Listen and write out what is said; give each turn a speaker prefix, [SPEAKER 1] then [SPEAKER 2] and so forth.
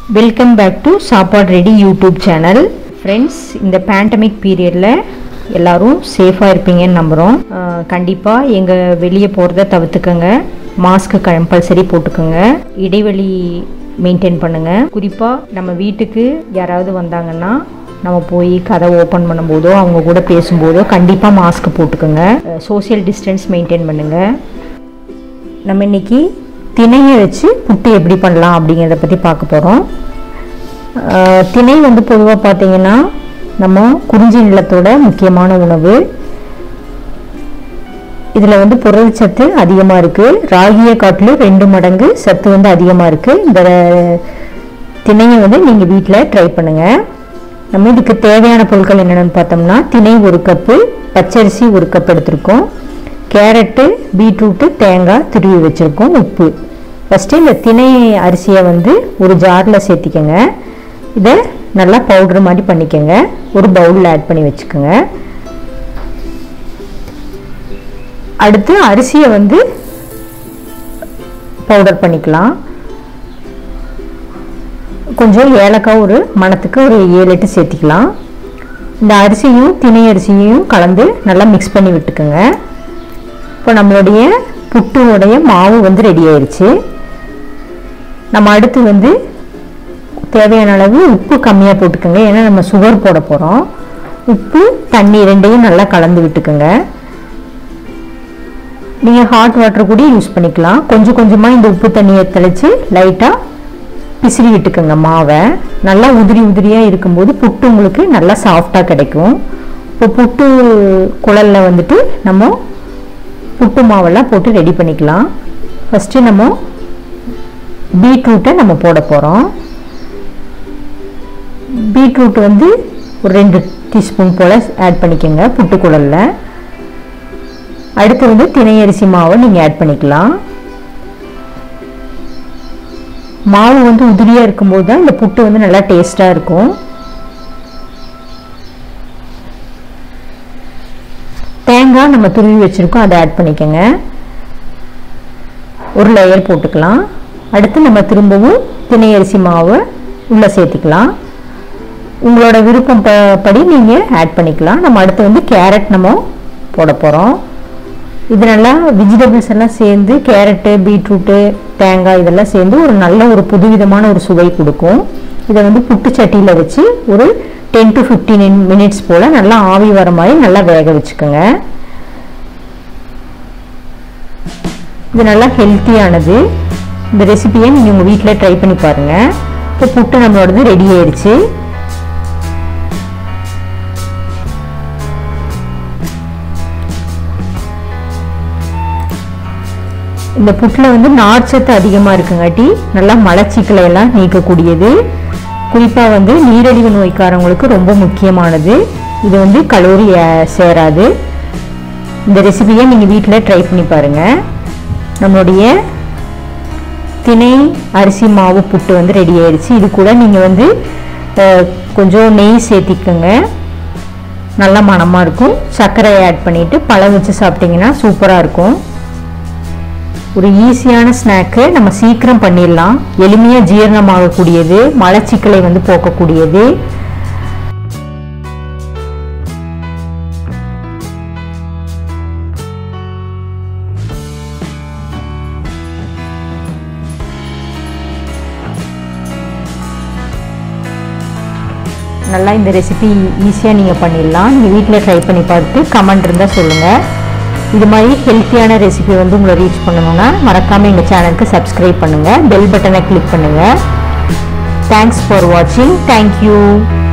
[SPEAKER 1] welcome back to Sappadu ready YouTube channel friends இந்த pandemic பீரியடில் எல்லாரும் சேஃபாக இருப்பீங்கன்னு நம்புகிறோம் கண்டிப்பாக எங்கள் வெளியே போகிறத தவிர்த்துக்கங்க மாஸ்க்கு கம்பல்சரி போட்டுக்கோங்க இடைவெளி மெயின்டைன் பண்ணுங்கள் குறிப்பாக நம்ம வீட்டுக்கு யாராவது வந்தாங்கன்னா நம்ம போய் கதை ஓப்பன் பண்ணும்போதோ அவங்க கூட பேசும்போதோ கண்டிப்பாக மாஸ்க் போட்டுக்கோங்க சோஷியல் டிஸ்டன்ஸ் மெயின்டைன் பண்ணுங்கள் நம்ம இன்னைக்கு திணையை வச்சு புட்டு எப்படி பண்ணலாம் அப்படிங்கிறத பற்றி பார்க்க போகிறோம் திணை வந்து பொதுவாக பார்த்தீங்கன்னா நம்ம குறிஞ்சி நிலத்தோட முக்கியமான உணவு இதில் வந்து புரதச்சத்து அதிகமாக இருக்குது ராகியை காட்டிலும் ரெண்டு மடங்கு சத்து வந்து அதிகமாக இருக்குது இந்த திணையை வந்து நீங்கள் வீட்டில் ட்ரை பண்ணுங்கள் நம்ம இதுக்கு தேவையான பொருட்கள் என்னென்னு பார்த்தோம்னா திணை ஒரு கப்பு பச்சரிசி ஒரு கப் எடுத்திருக்கோம் கேரட்டு பீட்ரூட்டு தேங்காய் துருவி வச்சுருக்கோம் உப்பு ஃபஸ்ட்டு இந்த திணை அரிசியை வந்து ஒரு ஜாரில் சேர்த்திக்கங்க இதை நல்லா பவுட்ரு மாதிரி பண்ணிக்கோங்க ஒரு பவுலில் ஆட் பண்ணி வச்சுக்கோங்க அடுத்து அரிசியை வந்து பவுடர் பண்ணிக்கலாம் கொஞ்சம் ஏலக்காய் ஒரு மணத்துக்கு ஒரு ஏழு எட்டு சேர்த்திக்கலாம் இந்த அரிசியும் திணை அரிசியையும் கலந்து நல்லா மிக்ஸ் பண்ணி விட்டுக்குங்க இப்போ நம்மளுடைய புட்டுடைய மாவு வந்து ரெடி ஆயிடுச்சு நம்ம அடுத்து வந்து தேவையான அளவு உப்பு கம்மியாக போட்டுக்கோங்க ஏன்னா நம்ம சுகர் போட போகிறோம் உப்பு தண்ணி ரெண்டையும் நல்லா கலந்து விட்டுக்கோங்க நீங்கள் ஹாட் வாட்டர் கூட யூஸ் பண்ணிக்கலாம் கொஞ்சம் கொஞ்சமாக இந்த உப்பு தண்ணியை தெளித்து லைட்டாக பிசிறி விட்டுக்கோங்க மாவை நல்லா உதிரி உதிரியாக இருக்கும்போது புட்டு உங்களுக்கு நல்லா சாஃப்டாக கிடைக்கும் இப்போ புட்டு குழலில் வந்துட்டு நம்ம புட்டு மாவெல்லாம் போட்டு ரெடி பண்ணிக்கலாம் ஃபஸ்ட்டு நம்ம பீட்ரூட்டை நம்ம போட போகிறோம் பீட்ரூட் வந்து ஒரு ரெண்டு டீஸ்பூன் போல் ஆட் பண்ணிக்கோங்க புட்டுக்குழலில் அடுத்து வந்து திணையரிசி மாவை நீங்கள் ஆட் பண்ணிக்கலாம் மாவு வந்து உதிரியாக இருக்கும்போது தான் இந்த புட்டு வந்து நல்லா டேஸ்ட்டாக இருக்கும் தேங்காய் நம்ம துருவி வச்சுருக்கோம் அதை ஆட் பண்ணிக்கோங்க ஒரு லேயர் போட்டுக்கலாம் அடுத்து நம்ம திரும்பவும் திணை அரிசி மாவை உள்ளே சேர்த்துக்கலாம் உங்களோட விருப்பம் ப படி நீங்கள் ஆட் பண்ணிக்கலாம் நம்ம அடுத்து வந்து கேரட் நம்ம போட போகிறோம் இது நல்லா வெஜிடபிள்ஸ் எல்லாம் சேர்ந்து கேரட்டு பீட்ரூட்டு தேங்காய் இதெல்லாம் சேர்ந்து ஒரு நல்ல ஒரு புதுவிதமான ஒரு சுவை கொடுக்கும் இதை வந்து புட்டு சட்டியில் வச்சு ஒரு டென் டு ஃபிஃப்டீன் மினிட்ஸ் போல் நல்லா ஆவி வர மாதிரி நல்லா வேக வச்சுக்கோங்க இது நல்லா ஹெல்த்தியானது இந்த ரெசிபியை நீங்கள் உங்கள் வீட்டில் ட்ரை பண்ணி பாருங்கள் இப்போ புட்டு நம்மளோடது ரெடி ஆயிடுச்சு இந்த புட்டில் வந்து நார்ச்சத்து அதிகமாக இருக்குங்காட்டி நல்லா மலச்சிக்கலை எல்லாம் நீக்கக்கூடியது குறிப்பாக வந்து நீரிழிவு நோய்க்காரங்களுக்கு ரொம்ப முக்கியமானது இது வந்து கலோரி சேராது இந்த ரெசிபியை நீங்கள் வீட்டில் ட்ரை பண்ணி பாருங்கள் நம்மளுடைய திணை அரிசி மாவு புட்டு வந்து ரெடி ஆயிடுச்சு இது கூட நீங்கள் வந்து கொஞ்சம் நெய் சேர்த்திக்கோங்க நல்ல மணமாக இருக்கும் சர்க்கரையை ஆட் பண்ணிவிட்டு பழம் வச்சு சாப்பிட்டிங்கன்னா சூப்பராக இருக்கும் ஒரு ஈஸியான ஸ்நாக்கு நம்ம சீக்கிரம் பண்ணிடலாம் எளிமையாக ஜீரணமாகக்கூடியது மலச்சிக்கலை வந்து போக்கக்கூடியது நல்லா இந்த ரெசிபி ஈஸியாக நீங்கள் பண்ணிடலாம் நீங்கள் வீட்டில் ட்ரை பண்ணி பார்த்துட்டு கமெண்ட் இருந்தால் சொல்லுங்கள் இது மாதிரி ஹெல்த்தியான ரெசிபி வந்து உங்களை ரீச் பண்ணணும்னா மறக்காமல் எங்கள் சேனலுக்கு சப்ஸ்கிரைப் பண்ணுங்கள் பெல் பட்டனை கிளிக் பண்ணுங்கள் தேங்க்ஸ் ஃபார் வாட்சிங் தேங்க்யூ